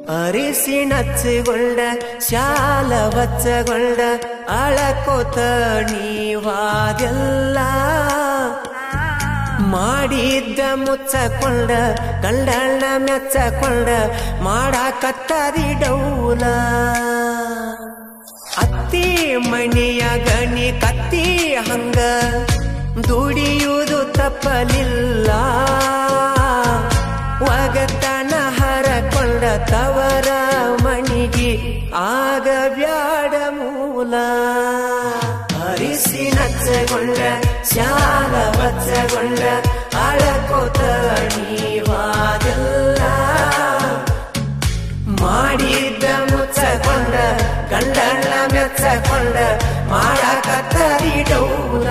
ಅರಿಸಿ ನಚ್ಚಗೊಂಡ ಶಾಲ ವಚ್ಚಗೊಂಡ ಅಳಕೋತ ನೀವಾದೆಲ್ಲ ಮಾಡಿದ್ದ ಮುಚ್ಚಕೊಂಡ ಕಂಡಣ್ಣ ಮೆಚ್ಚಕೊಂಡ ಮಾಡಾಕತ್ತದಿ ಡೌಲ ಅತ್ತಿ ಮಣಿಯ ಗಣಿ ಕತ್ತಿ ಹಂಗ ದುಡಿಯುವುದು ತಪ್ಪಲಿಲ್ಲ ಒಗತನ ಹರಕೊಂಡ ತವರ ಮಣಿಗೆ ಆಗ ಬ್ಯಾಡ ಮೂಲ ಹರಿಸಿ ನಚ್ಚಗೊಂಡ ಶಾಲ ವಚ್ಚಗೊಂಡ ಅಳಕೋತ ನೀವಾದೆಲ್ಲ ಮಾಡಿದ್ದ ಮುಚ್ಚಕೊಂಡ ಗಂಡಣ್ಣ ಮೆಚ್ಚಕೊಂಡ ಮಾಡಾಕತ್ತರಿ ಡೌಲ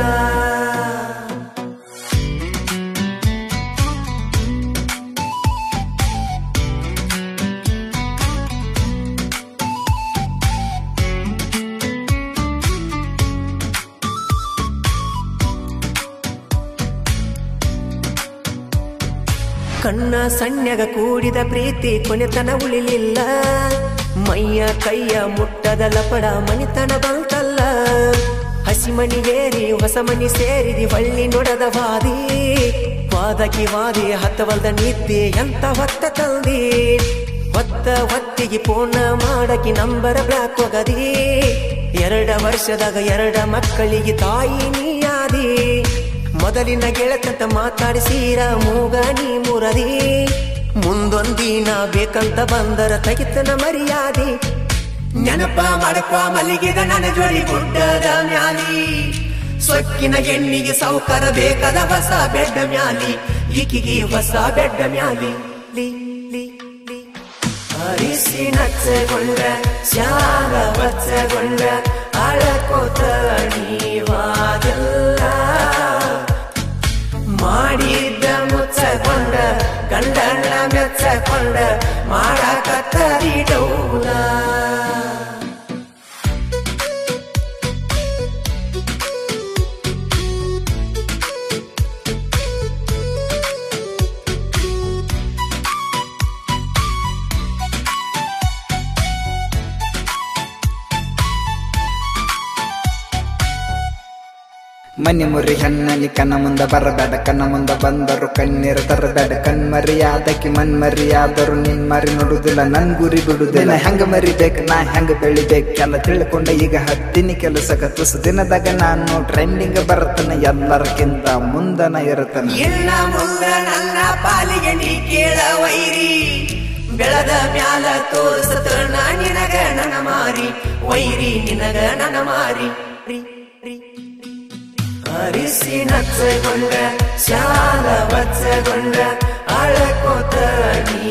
ಕಣ್ಣ ಸಣ್ಯಗ ಕೂಡಿದ ಪ್ರೀತಿ ಕೊನೆತನ ಉಳಿಲಿಲ್ಲ ಮೈಯ ಕೈಯ ಮುಟ್ಟದ ಲಪಡ ಮನಿತನ ಬಂತಲ್ಲ ಹಸಿಮಣಿ ಏರಿ ಹೊಸ ಮನಿ ಸೇರಿದಿ ಹೊಳ್ಳಿ ನೊಡದ ವಾದಿ ವಾದಕಿ ವಾದಿ ಹತ್ತವಲ್ದ ನಿದ್ದೆ ಎಂತ ಹೊತ್ತ ತಂದಿ ಹೊತ್ತ ಹೊತ್ತಿಗೆ ಪೂರ್ಣ ಮಾಡಕಿ ನಂಬರ ಬ್ಲಾಕ್ ಹೋಗದಿ ಎರಡ ವರ್ಷದಾಗ ಎರಡ ಮಕ್ಕಳಿಗೆ ತಾಯಿ ನೀಯಾದಿ ಮೊದಲಿನ ಗೆಳತಂತ ಮಾತಾಡಿಸೀರ ಮೂಗ ನೀ ಮುರದಿ ಮುಂದೊಂದಿನ ಬೇಕಂತ ಬಂದರ ತಗಿತನ ಮರ್ಯಾದಿ ನೆನಪ ಮಾಡಪ್ಪ ಮಲಿಗೆದ ನನ್ನ ಜೋಡಿ ಗುಡ್ಡದ ಮ್ಯಾಲಿ ಸೊಕ್ಕಿನ ಹೆಣ್ಣಿಗೆ ಸೌಕರ ಬೇಕಾದ ಹೊಸ ಬೆಡ್ಡ ಮ್ಯಾಲಿ ಈಕಿಗೆ ಹೊಸ ಬೆಡ್ಡ ಮ್ಯಾಲಿ ಲಿ ಲಿ ಲಿ ಹರಿಸಿ ನಚ್ಚಗೊಂಡ ಶಾಲ ವಚ್ಚಗೊಂಡ ಅಳಕೋತ ನೀವಾದೆಲ್ಲ ಮಾಡಿದ್ದ ಮುಚ್ಚಕೊಂಡ ಗಂಡಣ್ಣ ಮೆಚ್ಚಕೊಂಡ ಮಾಡಾಕತ್ತರಿ ಡೌಲ ಮನಿ ಮುರಿ ಹಣ್ಣಲ್ಲಿ ಕಣ್ಣ ಮುಂದ ಬರಬೇಡ ಕಣ್ಣ ಮುಂದ ಬಂದರು ಕಣ್ಣೀರು ತರಬೇಡ ಕಣ್ಮರಿಯಾದಕಿ ಮನ್ಮರಿಯಾದರು ನಿನ್ ಮರಿ ನೋಡುದಿಲ್ಲ ನನ್ ಗುರಿ ಬಿಡುದಿಲ್ಲ ಹೆಂಗ ಮರಿಬೇಕು ನಾ ಹೆಂಗ ಬೆಳಿಬೇಕು ಎಲ್ಲ ತಿಳ್ಕೊಂಡ ಈಗ ಹತ್ತಿನಿ ಕೆಲಸಕ್ಕ ತುಸು ದಿನದಾಗ ನಾನು ಟ್ರೆಂಡಿಂಗ್ ಬರತನ ಎಲ್ಲರಕ್ಕಿಂತ ಮುಂದನ ಇರತನ ಇಲ್ಲ ಮುಂದ ನನ್ನ ಪಾಲಿಗೆ ನೀ ಕೇಳ ವೈರಿ ಬೆಳದ ಮ್ಯಾಲ ತೋರಿಸತ ನಾ ನಿನಗ ನನ್ನ ಮಾರಿ ವೈರಿ ನಿನಗ ನನ್ನ ಮಾರಿ ರಿ, ರಿ, ರಿ. ಹರಿಸಿ ನಚ್ಚಗೊಂಡ ಶಾಲ ವಚ್ಚಗೊಂಡ ಅಳಕೋತ ನೀ